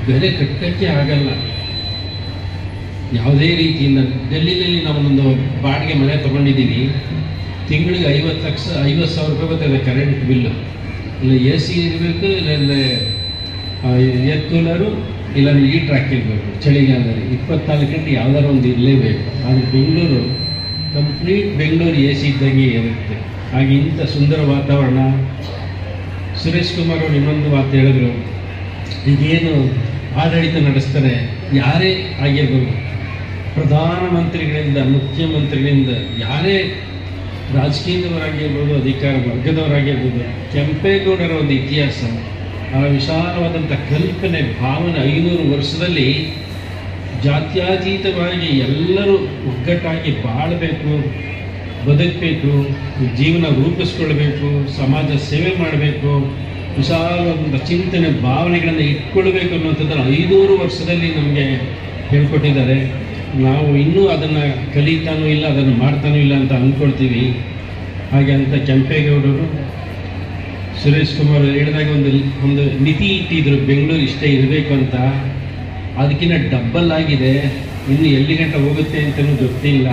ಬೆಲೆ ಕಟ್ಟಕ್ಕೆ ಆಗಲ್ಲ ಯಾವುದೇ ರೀತಿಯಿಂದ ಡೆಲ್ಲಿನಲ್ಲಿ ನಾವೊಂದು ಬಾಡಿಗೆ ಮನೆ ತೊಗೊಂಡಿದ್ದೀವಿ ತಿಂಗಳಿಗೆ ಐವತ್ತು ಲಕ್ಷ ಐವತ್ತು ಸಾವಿರ ರೂಪಾಯಿ ಬರ್ತದೆ ಕರೆಂಟ್ ಬಿಲ್ಲು ಇಲ್ಲ ಎ ಸಿ ಇರಬೇಕು ಇಲ್ಲ ಏರ್ ಕೂಲರು ಇಲ್ಲ ಹೀಟ್ರ್ ಹಾಕಿರ್ಬೇಕು ಚಳಿಗಾಲದಲ್ಲಿ ಇಪ್ಪತ್ನಾಲ್ಕು ಗಂಟೆ ಯಾವ್ದಾರು ಒಂದು ಇರಲೇಬೇಕು ಆದರೆ Bengaluru complete Bengaluru A C ಇದ್ದಂಗೆ ಇರುತ್ತೆ ಹಾಗೆ ಇಂಥ ಸುಂದರ ವಾತಾವರಣ ಸುರೇಶ್ ಕುಮಾರ್ ಅವರು ಇನ್ನೊಂದು ಮಾತು ಹೇಳಿದ್ರು ಈಗೇನು ಆಡಳಿತ ನಡೆಸ್ತಾರೆ ಯಾರೇ ಆಗಿರ್ಬೋದು ಪ್ರಧಾನಮಂತ್ರಿಗಳಿಂದ ಮುಖ್ಯಮಂತ್ರಿಗಳಿಂದ ಯಾರೇ ರಾಜಕೀಯದವರಾಗಿರ್ಬೋದು ಅಧಿಕಾರ ವರ್ಗದವರಾಗಿರ್ಬೋದು ಕೆಂಪೇಗೌಡರ ಒಂದು ಇತಿಹಾಸ ಆ ವಿಶಾಲವಾದಂಥ ಕಲ್ಪನೆ ಭಾವನೆ ಐನೂರು ವರ್ಷದಲ್ಲಿ ಜಾತ್ಯತೀತವಾಗಿ ಎಲ್ಲರೂ ಒಗ್ಗಟ್ಟಾಗಿ ಬಾಳಬೇಕು ಬದುಕಬೇಕು ಜೀವನ ರೂಪಿಸ್ಕೊಳ್ಬೇಕು ಸಮಾಜ ಸೇವೆ ಮಾಡಬೇಕು ವಿಶಾಲವಾದಂಥ ಚಿಂತನೆ ಭಾವನೆಗಳನ್ನು ಇಟ್ಕೊಳ್ಬೇಕು ಅನ್ನುವಂಥದ್ದನ್ನು ಐನೂರು ವರ್ಷದಲ್ಲಿ ನಮಗೆ ಹೇಳ್ಕೊಟ್ಟಿದ್ದಾರೆ ನಾವು ಇನ್ನೂ ಅದನ್ನು ಕಲಿತಾನೂ ಇಲ್ಲ ಅದನ್ನು ಮಾಡ್ತಾನೂ ಇಲ್ಲ ಅಂತ ಅಂದ್ಕೊಳ್ತೀವಿ ಹಾಗೆ ಅಂತ ಕೆಂಪೇಗೌಡರು ಸುರೇಶ್ ಕುಮಾರ್ ಹೇಳಿದಾಗ ಒಂದು ಒಂದು ಮಿತಿ ಇಟ್ಟಿದ್ರು ಬೆಂಗಳೂರು ಇಷ್ಟೇ ಇರಬೇಕು ಅಂತ ಅದಕ್ಕಿಂತ ಡಬ್ಬಲ್ ಆಗಿದೆ ಇನ್ನು ಎಲ್ಲಿ ಗಂಟೆ ಹೋಗುತ್ತೆ ಅಂತಲೂ ಗೊತ್ತಿಲ್ಲ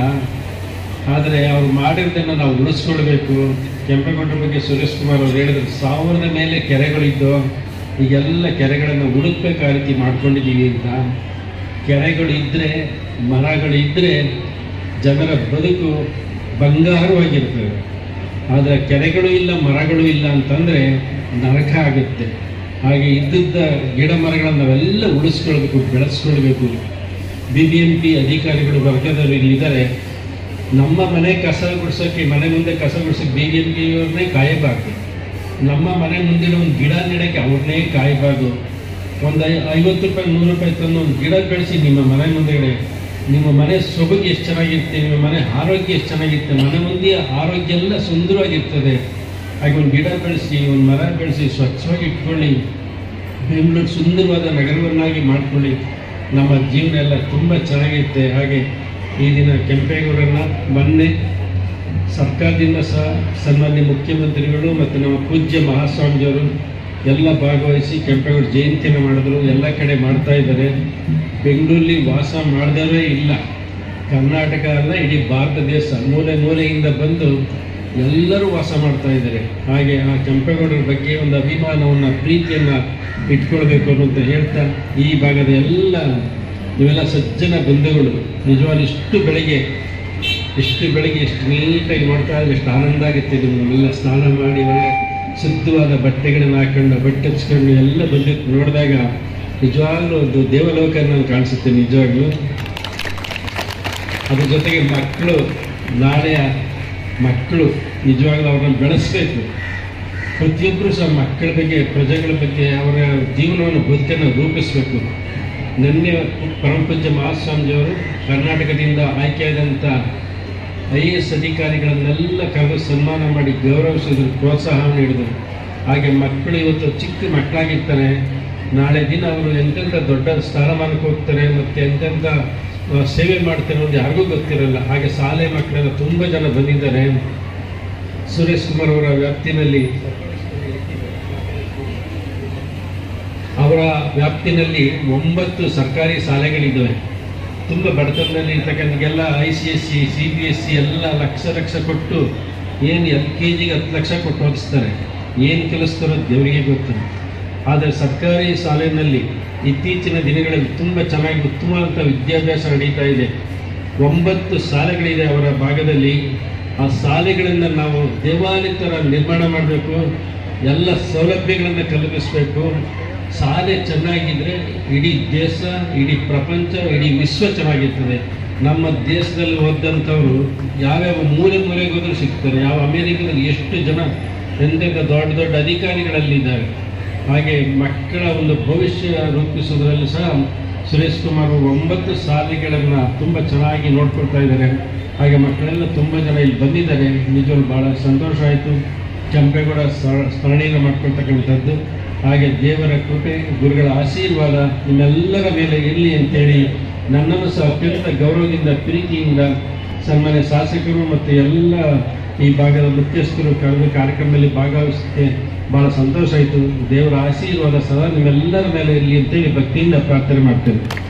ಆದರೆ ಅವ್ರು ಮಾಡಿರೋದನ್ನು ನಾವು ಉಳಿಸ್ಕೊಳ್ಬೇಕು ಕೆಂಪೇಗೌಡರ ಬಗ್ಗೆ ಸುರೇಶ್ ಕುಮಾರ್ ಅವರು ಹೇಳಿದ್ರು ಸಾವಿರದ ಮೇಲೆ ಕೆರೆಗಳಿದ್ದು ಈಗೆಲ್ಲ ಕೆರೆಗಳನ್ನು ಹುಡುಕ್ಬೇಕು ಆ ರೀತಿ ಮಾಡ್ಕೊಂಡಿದ್ದೀವಿ ಅಂತ ಕೆರೆಗಳು ಇದ್ದರೆ ಮರಗಳು ಇದ್ದರೆ ಜನರ ಬದುಕು ಬಂಗಾರವಾಗಿರ್ತದೆ ಆದರೆ ಕೆರೆಗಳು ಇಲ್ಲ ಮರಗಳು ಇಲ್ಲ ಅಂತಂದರೆ ನರಕ ಆಗುತ್ತೆ ಹಾಗೆ ಇದ್ದಿದ್ದ ಗಿಡ ಮರಗಳನ್ನು ನಾವೆಲ್ಲ ಉಳಿಸ್ಕೊಳ್ಬೇಕು ಬೆಳೆಸ್ಕೊಳ್ಬೇಕು ಬಿ ಬಿ ಎಂ ಪಿ ಅಧಿಕಾರಿಗಳು ವರ್ಗದವರು ಇಲ್ಲಿದ್ದಾರೆ ನಮ್ಮ ಮನೆ ಕಸ ಗುಡ್ಸೋಕ್ಕೆ ಮನೆ ಮುಂದೆ ಕಸ ಗುಡ್ಸೋಕ್ಕೆ ಬಿ ಬಿ ಎಂ ಪಿಯವ್ರನ್ನೇ ಕಾಯಬಾರ್ದು ನಮ್ಮ ಮನೆ ಮುಂದಿನ ಒಂದು ಗಿಡ ನೆಡಕ್ಕೆ ಅವ್ರನ್ನೇ ಕಾಯಬಾರ್ದು ಒಂದು ಐ ಐವತ್ತು ರೂಪಾಯಿ ನೂರು ರೂಪಾಯಿ ತಂದು ಒಂದು ಗಿಡ ಬೆಳೆಸಿ ನಿಮ್ಮ ಮನೆ ಮುಂದೆಗಡೆ ನಿಮ್ಮ ಮನೆ ಸೊಬಗು ಎಷ್ಟು ಚೆನ್ನಾಗಿರುತ್ತೆ ನಿಮ್ಮ ಮನೆ ಆರೋಗ್ಯ ಎಷ್ಟು ಚೆನ್ನಾಗಿರುತ್ತೆ ಮನೆ ಮುಂದೆ ಆರೋಗ್ಯ ಎಲ್ಲ ಸುಂದರವಾಗಿರ್ತದೆ ಹಾಗೆ ಒಂದು ಗಿಡ ಬೆಳೆಸಿ ಒಂದು ಮರ ಬೆಳೆಸಿ ಸ್ವಚ್ಛವಾಗಿ ಇಟ್ಕೊಳ್ಳಿ ಬೆಂಗಳೂರು ಸುಂದರವಾದ ನಗರವನ್ನಾಗಿ ಮಾಡ್ಕೊಳ್ಳಿ ನಮ್ಮ ಜೀವನ ಎಲ್ಲ ತುಂಬ ಚೆನ್ನಾಗಿರುತ್ತೆ ಹಾಗೆ ಈ ದಿನ ಕೆಂಪೇಗೌಡರನ್ನ ಮೊನ್ನೆ ಸರ್ಕಾರದಿಂದ ಸಹ ಸನ್ಮಾನ್ಯ ಮುಖ್ಯಮಂತ್ರಿಗಳು ಮತ್ತು ನಮ್ಮ ಪೂಜ್ಯ ಮಹಾಸ್ವಾಮಿಜಿಯವರು ಎಲ್ಲ ಭಾಗವಹಿಸಿ ಕೆಂಪೇಗೌಡ ಜಯಂತಿಯನ್ನು ಮಾಡಿದ್ರು ಎಲ್ಲ ಕಡೆ ಮಾಡ್ತಾ ಇದ್ದಾರೆ ಬೆಂಗಳೂರಲ್ಲಿ ವಾಸ ಮಾಡಿದವರೇ ಇಲ್ಲ ಕರ್ನಾಟಕ ಅಲ್ಲ ಇಡೀ ಭಾರತ ದೇಶ ಮೂಲೆ ಮೂಲೆಯಿಂದ ಬಂದು ಎಲ್ಲರೂ ವಾಸ ಮಾಡ್ತಾ ಇದ್ದಾರೆ ಹಾಗೆ ಆ ಕೆಂಪೇಗೌಡರ ಬಗ್ಗೆ ಒಂದು ಅಭಿಮಾನವನ್ನು ಪ್ರೀತಿಯನ್ನು ಇಟ್ಕೊಳ್ಬೇಕು ಅನ್ನೋಂತ ಹೇಳ್ತಾ ಈ ಭಾಗದ ಎಲ್ಲ ಇವೆಲ್ಲ ಸಜ್ಜನ ಬಂಧುಗಳು ನಿಜವಾಗ್ಲೂ ಇಷ್ಟು ಬೆಳಗ್ಗೆ ಎಷ್ಟು ಬೆಳಗ್ಗೆ ಎಷ್ಟು ನೀಟಾಗಿ ನೋಡ್ತಾ ಇದ್ರೆ ಎಷ್ಟು ಆನಂದ ಆಗುತ್ತೆ ನಿಮ್ಮನ್ನೆಲ್ಲ ಸ್ನಾನ ಮಾಡಿ ಒಳ್ಳೆ ಶುದ್ಧವಾದ ಬಟ್ಟೆಗಳನ್ನು ಹಾಕೊಂಡು ಬಟ್ಟೆ ಹಚ್ಕೊಂಡು ಎಲ್ಲ ಬಂದಿದ್ದು ನೋಡಿದಾಗ ನಿಜವಾಗ್ಲೂ ಒಂದು ದೇವಲೋಕ ನಂಗೆ ಕಾಣಿಸುತ್ತೆ ನಿಜವಾಗ್ಲೂ ಅದ್ರ ಜೊತೆಗೆ ಮಕ್ಕಳು ನಾಳೆಯ ಮಕ್ಕಳು ನಿಜವಾಗ್ಲೂ ಅವ್ರನ್ನ ಬೆಳೆಸಬೇಕು ಪ್ರತಿಯೊಬ್ಬರು ಸಹ ಮಕ್ಕಳ ಬಗ್ಗೆ ಪ್ರಜೆಗಳ ಬಗ್ಗೆ ಅವರ ಜೀವನವನ್ನು ಬದುಕನ್ನು ರೂಪಿಸಬೇಕು ನಿನ್ನೆ ಪರಮಪೂಜ್ಯ ಮಹಾಸ್ವಾಮಿಜಿಯವರು ಕರ್ನಾಟಕದಿಂದ ಆಯ್ಕೆಯಾದಂಥ ಐ ಎ ಎಸ್ ಅಧಿಕಾರಿಗಳನ್ನೆಲ್ಲ ಕರೆದು ಸನ್ಮಾನ ಮಾಡಿ ಗೌರವಿಸಿದ್ರು ಪ್ರೋತ್ಸಾಹ ನೀಡಿದರು ಹಾಗೆ ಮಕ್ಕಳು ಇವತ್ತು ಚಿಕ್ಕ ಮಕ್ಕಳಾಗಿರ್ತಾರೆ ನಾಳೆ ದಿನ ಅವರು ಎಂತೆಂಥ ದೊಡ್ಡ ಸ್ಥಾನಮಾನಕ್ಕೆ ಹೋಗ್ತಾರೆ ಮತ್ತು ಎಂತೆಂಥ ಆ, ಸೇವೆ ಮಾಡ್ತಾರೆ ಅನ್ನೋದು ಯಾರಿಗೂ ಗೊತ್ತಿರಲ್ಲ ಹಾಗೆ ಶಾಲೆ ಮಕ್ಕಳೆಲ್ಲ ತುಂಬ ಜನ ಬಂದಿದ್ದಾರೆ ಸುರೇಶ್ ಕುಮಾರ್ ಅವರ ವ್ಯಾಪ್ತಿನಲ್ಲಿ ಅವರ ವ್ಯಾಪ್ತಿನಲ್ಲಿ ಒಂಬತ್ತು ಸರ್ಕಾರಿ ಶಾಲೆಗಳಿದ್ದಾವೆ ತುಂಬ ಬಡತನದಲ್ಲಿ ಇರ್ತಕ್ಕಂಥಗೆಲ್ಲ I C S C C B S C ಎಲ್ಲ ಲಕ್ಷ ಲಕ್ಷ ಕೊಟ್ಟು ಏನು ಎಲ್ ಕೆ ಜಿಗೆ ಹತ್ತು ಲಕ್ಷ ಕೊಟ್ಟು ಓದಿಸ್ತಾರೆ ಏನು ಕಲಿಸ್ತಾರೋ ದೇವರಿಗೆ ಗೊತ್ತು ಆದರೆ ಸರ್ಕಾರಿ ಶಾಲೆಯಲ್ಲಿ ಇತ್ತೀಚಿನ ದಿನಗಳಲ್ಲಿ ತುಂಬ ಚೆನ್ನಾಗಿ ಉತ್ತಮವಾದಂಥ ವಿದ್ಯಾಭ್ಯಾಸ ನಡೀತಾ ಇದೆ ಒಂಬತ್ತು ಶಾಲೆಗಳಿದೆ ಅವರ ಭಾಗದಲ್ಲಿ ಆ ಶಾಲೆಗಳಿಂದ ನಾವು ದೇವಾಲಯ ಥರ ನಿರ್ಮಾಣ ಮಾಡಬೇಕು ಎಲ್ಲ ಸೌಲಭ್ಯಗಳನ್ನು ಕಲ್ಪಿಸಬೇಕು ಶಾಲೆ ಚೆನ್ನಾಗಿದ್ದರೆ ಇಡೀ ದೇಶ ಇಡೀ ಪ್ರಪಂಚ ಇಡೀ ವಿಶ್ವ ಚೆನ್ನಾಗಿರ್ತದೆ ನಮ್ಮ ದೇಶದಲ್ಲಿ ಓದಂಥವ್ರು ಯಾವ್ಯಾವ ಮೂಲೆ ಮೂಲೆಗೆ ಹೋದರೂ ಸಿಗ್ತಾರೆ ಯಾವ ಅಮೇರಿಕದಲ್ಲಿ ಎಷ್ಟು ಜನ ಎಂತೆಂಥ ದೊಡ್ಡ ದೊಡ್ಡ ಅಧಿಕಾರಿಗಳಲ್ಲಿದ್ದಾರೆ ಹಾಗೆ ಮಕ್ಕಳ ಒಂದು ಭವಿಷ್ಯ ರೂಪಿಸೋದ್ರಲ್ಲಿ ಸಹ ಸುರೇಶ್ ಕುಮಾರ್ ಅವರು ಒಂಬತ್ತು ಶಾಲೆಗಳನ್ನು ತುಂಬ ಚೆನ್ನಾಗಿ ನೋಡ್ಕೊಳ್ತಾ ಇದ್ದಾರೆ ಹಾಗೆ ಮಕ್ಕಳೆಲ್ಲ ತುಂಬ ಜನ ಇಲ್ಲಿ ಬಂದಿದ್ದಾರೆ ನಿಜವಾಗ್ಲೂ ಭಾಳ ಸಂತೋಷ ಆಯಿತು ಕೆಂಪೇಗೌಡ ಸ್ಮ- ಸ್ಮರಣೆಯನ್ನು ಮಾಡ್ಕೊಳ್ತಕ್ಕಂಥದ್ದು ಹಾಗೆ ದೇವರ ಕೃಪೆ ಗುರುಗಳ ಆಶೀರ್ವಾದ ನಿಮ್ಮೆಲ್ಲರ ಮೇಲೆ ಇರಲಿ ಅಂತೇಳಿ ನನ್ನನ್ನು ಸಹ ಅತ್ಯಂತ ಗೌರವದಿಂದ ಪ್ರೀತಿಯಿಂದ ಸನ್ಮಾನ್ಯ ಶಾಸಕರು ಮತ್ತು ಎಲ್ಲ ಈ ಭಾಗದ ಮುಖ್ಯಸ್ಥರು ಕರೆದು ಕಾರ್ಯಕ್ರಮದಲ್ಲಿ ಭಾಗವಹಿಸಕ್ಕೆ ಬಹಳ ಸಂತೋಷ ಆಯಿತು ದೇವರ ಆಶೀರ್ವಾದ ಸದಾ ನಿಮ್ಮೆಲ್ಲರ ಮೇಲೆ ಇರಲಿ ಅಂತೇಳಿ ಭಕ್ತಿಯಿಂದ ಪ್ರಾರ್ಥನೆ ಮಾಡ್ತೇನೆ